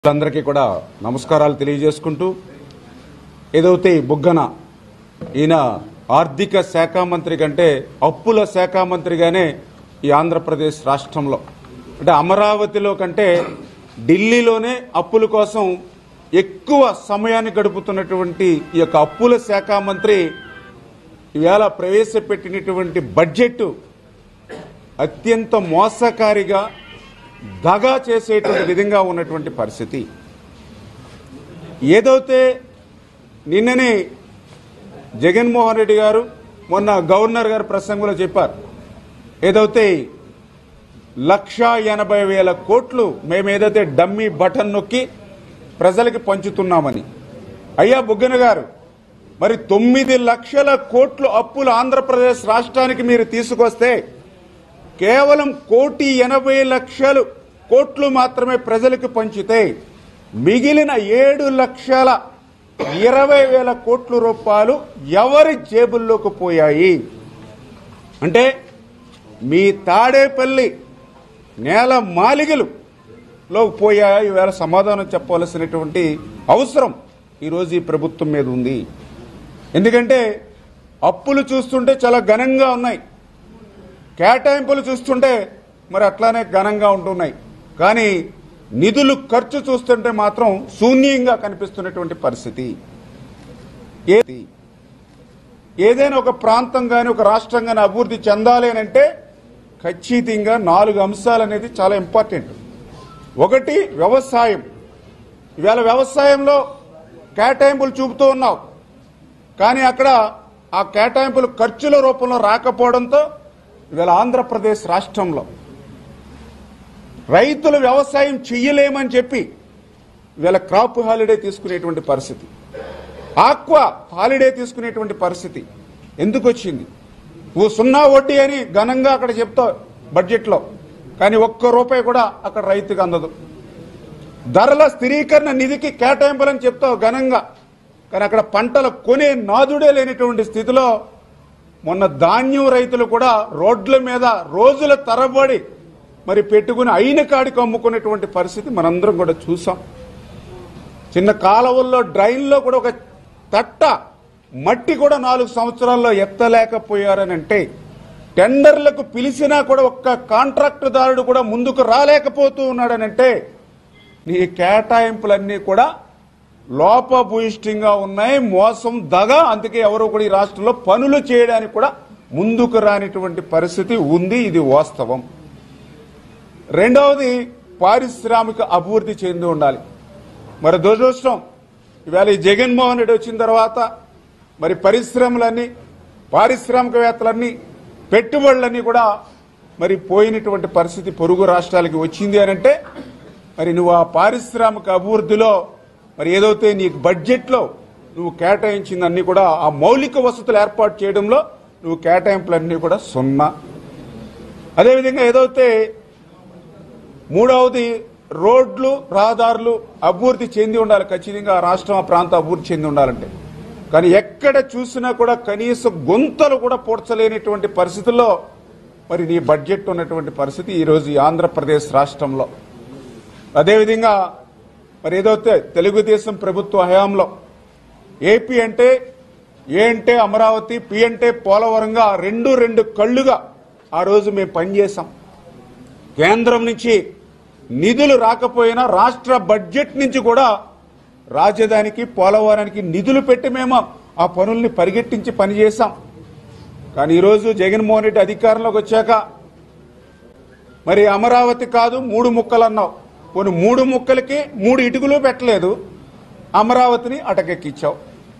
అందరికీ కూడా నమస్కారాలు తెలియజేసుకుంటూ ఏదైతే ఈ బుగ్గన ఈయన ఆర్థిక శాఖ మంత్రి కంటే అప్పుల శాఖ మంత్రిగానే ఈ ఆంధ్రప్రదేశ్ రాష్ట్రంలో అంటే అమరావతిలో కంటే ఢిల్లీలోనే అప్పుల కోసం ఎక్కువ సమయాన్ని గడుపుతున్నటువంటి ఈ యొక్క అప్పుల శాఖ మంత్రి ఈవేళ ప్రవేశపెట్టినటువంటి బడ్జెట్ అత్యంత మోసకారిగా దగా చేసేటువంటి విధంగా ఉన్నటువంటి పరిస్థితి ఏదైతే నిన్ననే జగన్మోహన్ రెడ్డి గారు మొన్న గవర్నర్ గారు ప్రసంగంలో చెప్పారు ఏదైతే లక్ష ఎనభై వేల కోట్లు మేము ఏదైతే డమ్మీ బటన్ నొక్కి ప్రజలకి పంచుతున్నామని అయ్యా బుగ్గన గారు మరి తొమ్మిది లక్షల కోట్లు అప్పులు ఆంధ్రప్రదేశ్ రాష్ట్రానికి మీరు తీసుకొస్తే కేవలం కోటి ఎనభై లక్షలు కోట్లు మాత్రమే ప్రజలకు పంచితే మిగిలిన ఏడు లక్షల ఇరవై వేల కోట్ల రూపాయలు ఎవరి జేబుల్లోకి పోయాయి అంటే మీ తాడేపల్లి నేల మాలిగలు లో పోయాయా ఈవేళ సమాధానం చెప్పవలసినటువంటి అవసరం ఈరోజు ఈ ప్రభుత్వం మీద ఉంది ఎందుకంటే అప్పులు చూస్తుంటే చాలా ఘనంగా ఉన్నాయి కేటాయింపులు చూస్తుంటే మరి అట్లానే ఘనంగా ఉంటున్నాయి కానీ నిధులు ఖర్చు చూస్తుంటే మాత్రం శూన్యంగా కనిపిస్తున్నటువంటి పరిస్థితి ఏది ఏదైనా ఒక ప్రాంతం కానీ ఒక రాష్ట్రం కానీ అభివృద్ధి చెందాలి అని అంటే ఖచ్చితంగా నాలుగు అంశాలు అనేది చాలా ఇంపార్టెంట్ ఒకటి వ్యవసాయం ఇవాళ వ్యవసాయంలో కేటాయింపులు చూపుతూ ఉన్నావు కానీ అక్కడ ఆ కేటాయింపులు ఖర్చుల రూపంలో రాకపోవడంతో ఇవాళ ఆంధ్రప్రదేశ్ రాష్ట్రంలో రైతులు వ్యవసాయం చెయ్యలేమని చెప్పి ఇవాళ క్రాప్ హాలిడే తీసుకునేటువంటి పరిస్థితి ఆక్వా హాలిడే తీసుకునేటువంటి పరిస్థితి ఎందుకు వచ్చింది నువ్వు సున్నా వడ్డీ అని ఘనంగా అక్కడ చెప్తావు బడ్జెట్లో కానీ ఒక్క రూపాయి కూడా అక్కడ రైతుకు అందదు ధరల స్థిరీకరణ నిధికి కేటాయింపులని చెప్తావు ఘనంగా కానీ అక్కడ పంటలు కొనే నాదుడే లేనటువంటి స్థితిలో మొన్న ధాన్యం రైతులు కూడా రోడ్ల మీద రోజుల తరబడి మరి పెట్టుకుని అయిన కాడికి అమ్ముకునేటువంటి పరిస్థితి మనందరం కూడా చూసాం చిన్న కాలువల్లో డ్రైన్లో కూడా ఒక తట్ట మట్టి కూడా నాలుగు సంవత్సరాల్లో ఎత్తలేకపోయారని అంటే టెండర్లకు పిలిచినా కూడా ఒక్క కాంట్రాక్టుదారుడు కూడా ముందుకు రాలేకపోతూ ఉన్నాడనంటే నీ కేటాయింపులన్నీ కూడా లోపభూయిష్టంగా ఉన్నాయి మోసం దగ అందుకే ఎవరు కూడా ఈ రాష్ట్రంలో పనులు చేయడానికి కూడా ముందుకు రానిటువంటి పరిస్థితి ఉంది ఇది వాస్తవం రెండవది పారిశ్రామిక అభివృద్ధి చెంది ఉండాలి మరి దురదృష్టం ఇవాళ ఈ జగన్మోహన్ రెడ్డి వచ్చిన తర్వాత మరి పరిశ్రమలన్నీ పారిశ్రామికవేత్తలన్నీ పెట్టుబడులన్నీ కూడా మరి పోయినటువంటి పరిస్థితి పొరుగు రాష్ట్రాలకి వచ్చింది అని అంటే మరి నువ్వు ఆ పారిశ్రామిక అభివృద్ధిలో మరి ఏదైతే నీకు బడ్జెట్లో నువ్వు కేటాయించిందన్నీ కూడా ఆ మౌలిక వసతులు ఏర్పాటు చేయడంలో నువ్వు కేటాయింపులన్నీ కూడా సున్నా అదేవిధంగా ఏదైతే మూడవది రోడ్లు రహదారులు అభివృద్ధి చెంది ఉండాలి ఖచ్చితంగా ఆ రాష్ట్రం ఆ ప్రాంతం అభివృద్ధి చెంది ఉండాలంటే కానీ ఎక్కడ చూసినా కూడా కనీసం గొంతలు కూడా పూడ్చలేనటువంటి పరిస్థితుల్లో మరి నీ బడ్జెట్ ఉన్నటువంటి పరిస్థితి ఈరోజు ఈ ఆంధ్రప్రదేశ్ రాష్ట్రంలో అదేవిధంగా మరి ఏదైతే తెలుగుదేశం ప్రభుత్వ హయాంలో ఏపీ అంటే ఏ అంటే అమరావతి పి అంటే పోలవరంగా రెండు రెండు కళ్ళుగా ఆ రోజు మేము పనిచేసాం కేంద్రం నుంచి నిధులు రాకపోయినా రాష్ట్ర బడ్జెట్ నుంచి కూడా రాజధానికి పోలవరానికి నిధులు పెట్టి మేము ఆ పనుల్ని పరిగెట్టించి పనిచేశాం కానీ ఈరోజు జగన్మోహన్ రెడ్డి అధికారంలోకి వచ్చాక మరి అమరావతి కాదు మూడు ముక్కలు అన్నావు కొన్ని మూడు ముక్కలకి మూడు ఇటుకలు పెట్టలేదు అమరావతిని అటకెక్కించావు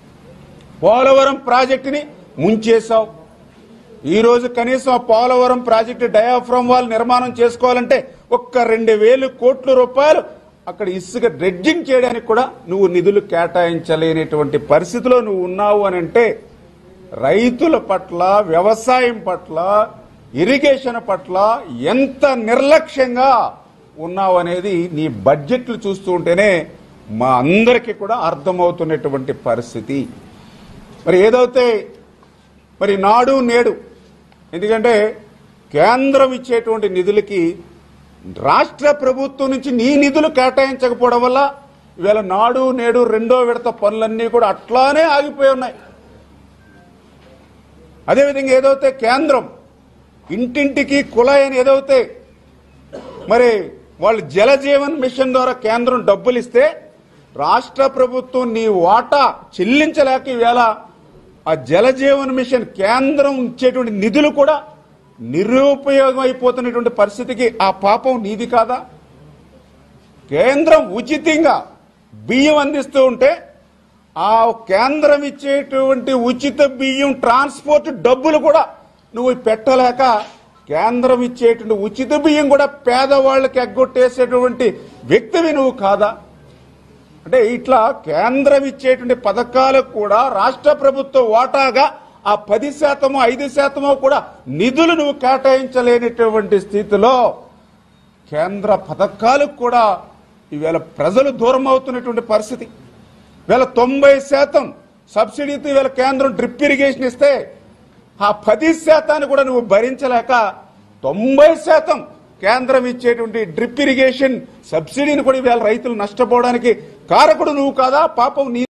పోలవరం ప్రాజెక్టుని ముంచేశావు ఈ రోజు కనీసం ఆ పోలవరం ప్రాజెక్టు డయాఫ్రమ్ వాల్ నిర్మాణం చేసుకోవాలంటే ఒక్క రెండు వేలు కోట్ల రూపాయలు అక్కడ ఇసుక డ్రెడ్జింగ్ చేయడానికి కూడా నువ్వు నిధులు కేటాయించలేనటువంటి పరిస్థితిలో నువ్వు ఉన్నావు అని అంటే రైతుల పట్ల వ్యవసాయం పట్ల ఇరిగేషన్ పట్ల ఎంత నిర్లక్ష్యంగా ఉన్నావు అనేది నీ బడ్జెట్లు చూస్తూ ఉంటేనే మా అందరికీ కూడా అర్థమవుతున్నటువంటి పరిస్థితి మరి ఏదైతే మరి నాడు నేడు ఎందుకంటే కేంద్రం ఇచ్చేటువంటి నిధులకి రాష్ట్ర ప్రభుత్వం నుంచి నీ నిధులు కేటాయించకపోవడం వల్ల ఇవాళ నాడు నేడు రెండో విడత పనులన్నీ కూడా అట్లానే ఆగిపోయి ఉన్నాయి అదేవిధంగా ఏదైతే కేంద్రం ఇంటింటికి కుళాయి అని ఏదైతే మరి వాళ్ళు జలజీవన్ మిషన్ ద్వారా కేంద్రం డబ్బులు ఇస్తే రాష్ట్ర ప్రభుత్వం నీ వాటా చెల్లించలేక ఈవేళ ఆ జలజీవన్ మిషన్ కేంద్రం ఇచ్చేటువంటి నిధులు కూడా నిరుపయోగం అయిపోతున్నటువంటి పరిస్థితికి ఆ పాపం నీది కాదా కేంద్రం ఉచితంగా బియ్యం అందిస్తూ ఉంటే ఆ కేంద్రం ఇచ్చేటువంటి ఉచిత బియ్యం ట్రాన్స్పోర్ట్ డబ్బులు కూడా నువ్వు పెట్టలేక కేంద్రం ఇచ్చేటువంటి ఉచిత బియ్యం కూడా పేదవాళ్ళకి ఎగ్గొట్టేసేటువంటి వ్యక్తివి నువ్వు కాదా అంటే ఇట్లా కేంద్రం ఇచ్చేటువంటి పథకాలకు కూడా రాష్ట్ర ప్రభుత్వ వాటాగా ఆ పది శాతమో ఐదు శాతమో కూడా నిధులు నువ్వు కేటాయించలేనటువంటి స్థితిలో కేంద్ర పథకాలకు కూడా ఈవేళ ప్రజలు దూరం అవుతున్నటువంటి పరిస్థితి ఈవేళ తొంభై శాతం సబ్సిడీతో ఈవేళ కేంద్రం డ్రిప్ ఇరిగేషన్ ఇస్తే ఆ పది శాతాన్ని కూడా నువ్వు భరించలేక తొంభై శాతం కేంద్రం ఇచ్చేటువంటి డ్రిప్ ఇరిగేషన్ సబ్సిడీని కూడా ఈవేళ రైతులు నష్టపోవడానికి కారకుడు నువ్వు కాదా పాపం నీ